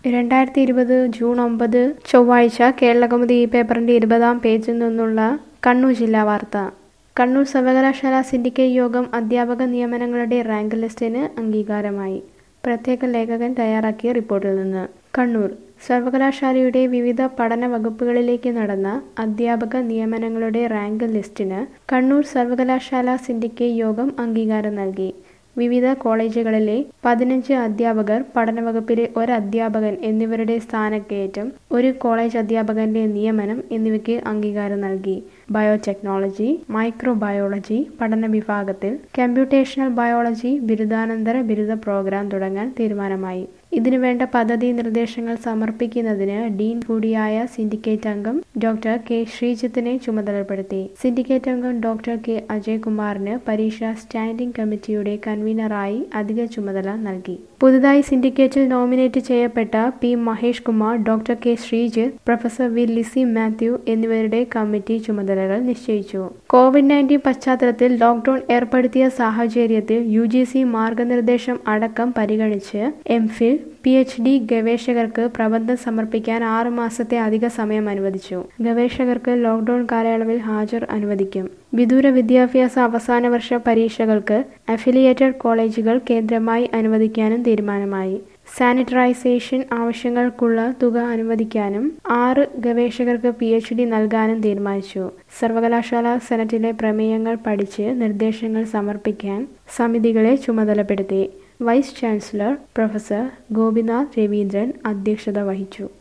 രണ്ടായിരത്തി ഇരുപത് ജൂൺ ഒമ്പത് ചൊവ്വാഴ്ച കേരളകൗമുദി ഈ പേപ്പറിന്റെ ഇരുപതാം പേജിൽ നിന്നുള്ള കണ്ണൂർ ജില്ലാ വാർത്ത കണ്ണൂർ സർവകലാശാല സിൻഡിക്കേറ്റ് യോഗം അധ്യാപക നിയമനങ്ങളുടെ റാങ്ക് ലിസ്റ്റിന് അംഗീകാരമായി പ്രത്യേക ലേഖകൻ തയ്യാറാക്കിയ റിപ്പോർട്ടിൽ നിന്ന് കണ്ണൂർ സർവകലാശാലയുടെ വിവിധ പഠന വകുപ്പുകളിലേക്ക് നടന്ന അധ്യാപക നിയമനങ്ങളുടെ റാങ്ക് ലിസ്റ്റിന് കണ്ണൂർ സർവകലാശാല സിൻഡിക്കേറ്റ് യോഗം അംഗീകാരം നൽകി വിവിധ കോളേജുകളിലെ പതിനഞ്ച് അധ്യാപകർ പഠനവകുപ്പിലെ ഒരു അധ്യാപകൻ എന്നിവരുടെ സ്ഥാനക്കയറ്റം ഒരു കോളേജ് അധ്യാപകന്റെ നിയമനം എന്നിവയ്ക്ക് അംഗീകാരം നൽകി ബയോടെക്നോളജി മൈക്രോബയോളജി പഠന വിഭാഗത്തിൽ കമ്പ്യൂട്ടേഷണൽ ബയോളജി ബിരുദാനന്തര ബിരുദ പ്രോഗ്രാം തുടങ്ങാൻ തീരുമാനമായി ഇതിനുവേണ്ട പദ്ധതി നിർദ്ദേശങ്ങൾ സമർപ്പിക്കുന്നതിന് ഡീൻ കൂടിയായ സിൻഡിക്കേറ്റ് അംഗം ഡോക്ടർ കെ ശ്രീജിത്തിനെ ചുമതലപ്പെടുത്തി സിൻഡിക്കേറ്റ് അംഗം ഡോക്ടർ കെ അജയ്കുമാറിന് പരീക്ഷ സ്റ്റാൻഡിംഗ് കമ്മിറ്റിയുടെ കൺവീനറായി അധിക ചുമതല നൽകി പുതുതായി സിൻഡിക്കേറ്റിൽ നോമിനേറ്റ് ചെയ്യപ്പെട്ട P Mahesh Kumar doctor K Sreejith professor V Lissy Mathew എന്നിവരുടെ കമ്മിറ്റി ചുമതലകൾ നിശ്ചയിച്ചു കോവിഡ് നയൻറ്റീൻ പശ്ചാത്തലത്തിൽ ലോക്ഡൌൺ ഏർപ്പെടുത്തിയ സാഹചര്യത്തിൽ യു ജി സി മാർഗനിർദ്ദേശം അടക്കം പരിഗണിച്ച് M Phil P H D ഗവേഷകർക്ക് പ്രബന്ധം സമർപ്പിക്കാൻ ആറ് മാസത്തെ അധിക സമയം അനുവദിച്ചു ഗവേഷകർക്ക് ലോക്ഡൌൺ കാലയളവിൽ ഹാജർ അനുവദിക്കും വിദൂര വിദ്യാഭ്യാസ അവസാന വർഷ പരീക്ഷകൾക്ക് അഫിലിയേറ്റഡ് കോളേജുകൾ കേന്ദ്രമായി അനുവദിക്കാനും തീരുമാനമായി സാനിറ്ററൈസേഷൻ ആവശ്യങ്ങൾക്കുള്ള തുക അനുവദിക്കാനും ആറ് ഗവേഷകർക്ക് പി എച്ച് ഡി നൽകാനും തീരുമാനിച്ചു സർവകലാശാല സെനറ്റിലെ പ്രമേയങ്ങൾ പഠിച്ച് നിർദ്ദേശങ്ങൾ സമർപ്പിക്കാൻ സമിതികളെ ചുമതലപ്പെടുത്തി vice chancellor professor Gopinath Raveendran അധ്യക്ഷത വഹിച്ചു